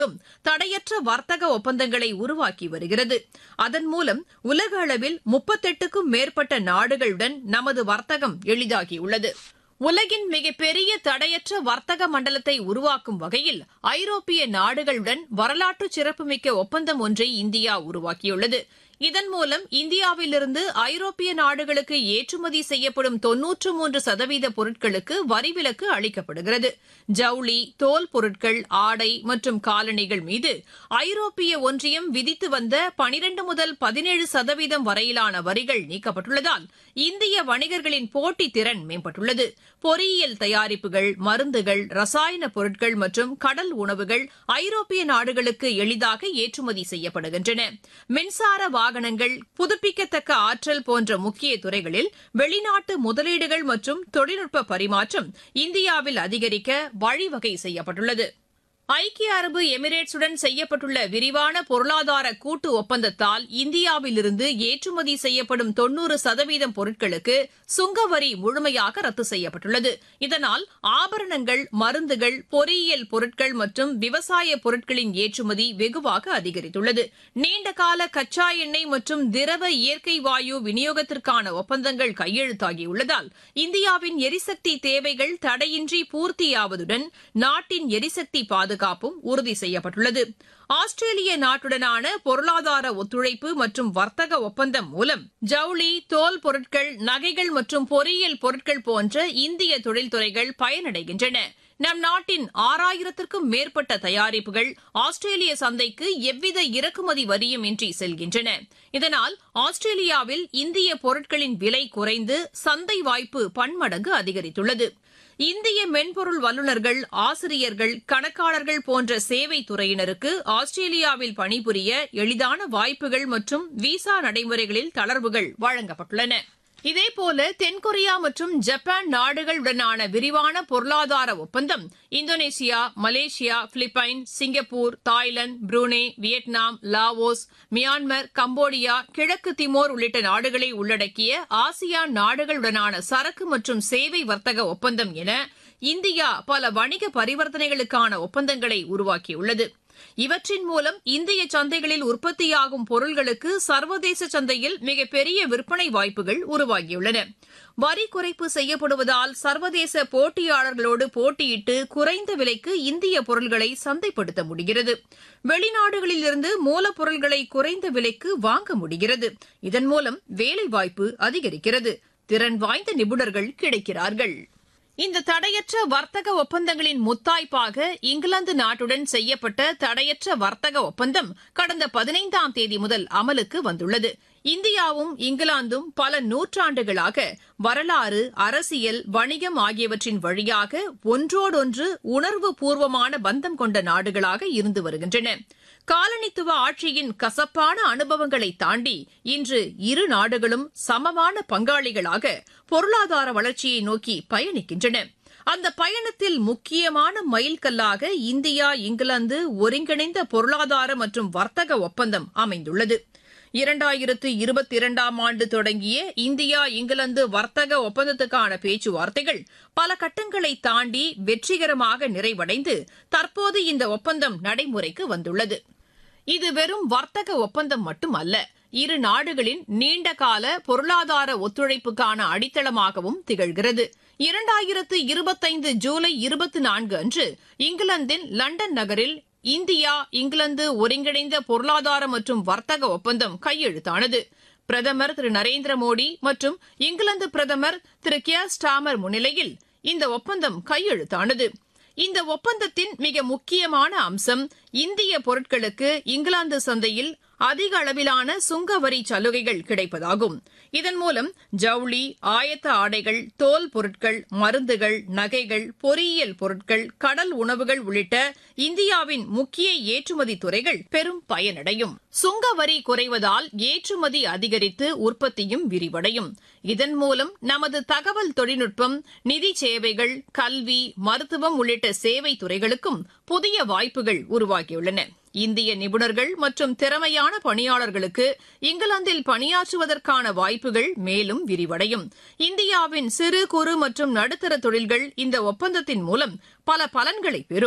தடையற்ற வர்த்தக ஒப்பந்தங்களை உருவாக்கி வருகிறது அதன் மூலம் உலக அளவில் முப்பத்தெட்டுக்கும் மேற்பட்ட நாடுகளுடன் நமது வர்த்தகம் எளிதாகியுள்ளது உலகின் மிகப்பெரிய தடையற்ற வர்த்தக மண்டலத்தை உருவாக்கும் வகையில் ஐரோப்பிய நாடுகளுடன் வரலாற்று சிறப்புமிக்க ஒப்பந்தம் ஒன்றை இந்தியா உருவாக்கியுள்ளது இதன் மூலம் இந்தியாவிலிருந்து ஐரோப்பிய நாடுகளுக்கு ஏற்றுமதி செய்யப்படும் தொன்னூற்று மூன்று சதவீத பொருட்களுக்கு வரி விலக்கு அளிக்கப்படுகிறது ஜவுளி தோல் பொருட்கள் ஆடை மற்றும் காலணிகள் மீது ஐரோப்பிய ஒன்றியம் விதித்து வந்த பனிரண்டு முதல் பதினேழு சதவீதம் வரையிலான வரிகள் நீக்கப்பட்டுள்ளதால் இந்திய வணிகர்களின் போட்டி திறன் மேம்பட்டுள்ளது பொறியியல் தயாரிப்புகள் மருந்துகள் ரசாயன பொருட்கள் மற்றும் கடல் உணவுகள் ஐரோப்பிய நாடுகளுக்கு எளிதாக ஏற்றுமதி செய்யப்படுகின்றன மின்சார வாகனங்கள் புதுப்பிக்கத்தக்க ஆற்றல் போன்ற முக்கிய துறைகளில் வெளிநாட்டு முதலீடுகள் மற்றும் தொழில்நுட்ப பரிமாற்றம் இந்தியாவில் அதிகரிக்க வழிவகை செய்யப்பட்டுள்ளது ஐக்கிய அரபு எமிரேட்ஸுடன் செய்யப்பட்டுள்ள விரிவான பொருளாதார கூட்டு ஒப்பந்தத்தால் இந்தியாவிலிருந்து ஏற்றுமதி செய்யப்படும் தொன்னூறு சதவீதம் பொருட்களுக்கு சுங்கவரி முழுமையாக ரத்து செய்யப்பட்டுள்ளது இதனால் ஆபரணங்கள் மருந்துகள் பொறியியல் பொருட்கள் மற்றும் விவசாய பொருட்களின் ஏற்றுமதி வெகுவாக அதிகரித்துள்ளது நீண்டகால கச்சா எண்ணெய் மற்றும் திரவ இயற்கை வாயு விநியோகத்திற்கான ஒப்பந்தங்கள் கையெழுத்தாகியுள்ளதால் இந்தியாவின் எரிசக்தி தேவைகள் தடையின்றி பூர்த்தியாவதுடன் நாட்டின் எரிசக்தி பாதுகாப்பும் உறுதி செய்யப்பட்டுள்ளது ஆஸ்திரேலிய நாட்டுடனான பொருளாதார ஒத்துழைப்பு மற்றும் வர்த்தக ஒப்பந்தம் மூலம் ஜவுளி தோல் பொருட்கள் நகைகள் மற்றும் பொறியியல் பொருட்கள் போன்ற இந்திய தொழில்துறைகள் பயனடைகின்றன நம் நாட்டின் ஆறாயிரத்திற்கும் மேற்பட்ட தயாரிப்புகள் ஆஸ்திரேலிய சந்தைக்கு எவ்வித இறக்குமதி வரியும் இன்றி செல்கின்றன இதனால் ஆஸ்திரேலியாவில் இந்திய பொருட்களின் விலை குறைந்து சந்தை வாய்ப்பு பன்மடங்கு அதிகரித்துள்ளது இந்திய மென்பொருள் வல்லுநர்கள் ஆசிரியர்கள் கணக்காளர்கள் போன்ற சேவை துறையினருக்கு ஆஸ்திரேலியாவில் பணிபுரிய எளிதான வாய்ப்புகள் மற்றும் விசா நடைமுறைகளில் தளர்வுகள் வழங்கப்பட்டுள்ளன இதேபோல தென்கொரியா மற்றும் ஜப்பான் நாடுகளுடனான விரிவான பொருளாதார ஒப்பந்தம் Indonesia Malaysia Philippines Singapore Thailand Brunei Vietnam Laos Myanmar Cambodia கிழக்கு திமோர் உள்ளிட்ட நாடுகளை உள்ளடக்கிய ஆசியான் நாடுகளுடனான சரக்கு மற்றும் சேவை வர்த்தக ஒப்பந்தம் என இந்தியா பல வணிக பரிவர்த்தனைகளுக்கான ஒப்பந்தங்களை உருவாக்கியுள்ளது இவற்றின் மூலம் இந்திய சந்தைகளில் உற்பத்தியாகும் பொருள்களுக்கு சர்வதேச சந்தையில் மிகப்பெரிய விற்பனை வாய்ப்புகள் உருவாகியுள்ளன வரி குறைப்பு செய்யப்படுவதால் சர்வதேச போட்டியாளர்களோடு போட்டியிட்டு குறைந்த விலைக்கு இந்திய பொருள்களை சந்தைப்படுத்த முடிகிறது வெளிநாடுகளிலிருந்து மூலப்பொருள்களை குறைந்த விலைக்கு வாங்க முடிகிறது இதன் மூலம் வேலைவாய்ப்பு அதிகரிக்கிறது திறன் வாய்ந்த நிபுணர்கள் கிடைக்கிறார்கள் இந்த தடையற்ற வர்த்தக ஒப்பந்தங்களின் முத்தாய்ப்பாக இங்கிலாந்து நாட்டுடன் செய்யப்பட்ட தடையற்ற வர்த்தக ஒப்பந்தம் கடந்த பதினைந்தாம் தேதி முதல் அமலுக்கு வந்துள்ளது இந்தியாவும் இங்கிலாந்தும் பல நூற்றாண்டுகளாக வரலாறு அரசியல் வணிகம் ஆகியவற்றின் வழியாக ஒன்றோடொன்று உணர்வு பூர்வமான பந்தம் கொண்ட நாடுகளாக இருந்து வருகின்றன காலனித்துவ ஆட்சியின் கசப்பான அனுபவங்களை தாண்டி இன்று இரு நாடுகளும் சமமான பங்காளிகளாக பொருளாதார வளர்ச்சியை நோக்கி பயணிக்கின்றன அந்த பயணத்தில் முக்கியமான மைல்கல்லாக இந்தியா இங்கிலாந்து ஒருங்கிணைந்த பொருளாதார மற்றும் வர்த்தக ஒப்பந்தம் அமைந்துள்ளது இரண்டாயிரத்து இருபத்தி இரண்டாம் ஆண்டு தொடங்கிய இந்தியா இங்கிலாந்து வர்த்தக ஒப்பந்தத்துக்கான பேச்சுவார்த்தைகள் பல கட்டங்களை தாண்டி வெற்றிகரமாக நிறைவடைந்து தற்போது இந்த ஒப்பந்தம் நடைமுறைக்கு வந்துள்ளது இது வெறும் வர்த்தக ஒப்பந்தம் மட்டுமல்ல இரு நாடுகளின் நீண்டகால பொருளாதார ஒத்துழைப்புக்கான அடித்தளமாகவும் திகழ்கிறது இரண்டாயிரத்து இருபத்தைந்து ஜூலை இருபத்தி நான்கு அன்று இங்கிலாந்தின் லண்டன் நகரில் இந்தியா இங்கிலாந்து ஒருங்கிணைந்த பொருளாதார மற்றும் வர்த்தக ஒப்பந்தம் கையெழுத்தானது பிரதமர் திரு நரேந்திர மோடி மற்றும் இங்கிலாந்து பிரதமர் திரு கியர் ஸ்டாமர் முன்னிலையில் இந்த ஒப்பந்தம் கையெழுத்தானது இந்த ஒப்பந்தத்தின் மிக முக்கியமான அம்சம் இந்திய பொருட்களுக்கு இங்கிலாந்து சந்தையில் அதிக அளவிலான சுங்க வரி சலுகைகள் கிடைப்பதாகும் இதன் மூலம் ஜவுளி ஆயத்த ஆடைகள் தோல் பொருட்கள் மருந்துகள் நகைகள் பொறியியல் பொருட்கள் கடல் உணவுகள் உள்ளிட்ட இந்தியாவின் முக்கிய ஏற்றுமதி துறைகள் பெரும் பயனடையும் சுங்க வரி குறைவதால் ஏற்றுமதி அதிகரித்து உற்பத்தியும் விரிவடையும் இதன் மூலம் நமது தகவல் தொழில்நுட்பம் நிதி சேவைகள் கல்வி மருத்துவம் உள்ளிட்ட சேவை துறைகளுக்கும் புதிய வாய்ப்புகள் உருவாகியுள்ளன இந்திய நிபுணர்கள் மற்றும் திறமையான பணியாளர்களுக்கு இங்கிலாந்தில் பணியாற்றுவதற்கான வாய்ப்புகள் மேலும் விரிவடையும் இந்தியாவின் சிறு குறு மற்றும் நடுத்தர தொழில்கள் இந்த ஒப்பந்தத்தின் மூலம் பல பலன்களை பெறும்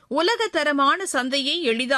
உலகத்தரமான சந்தையை எளிதாக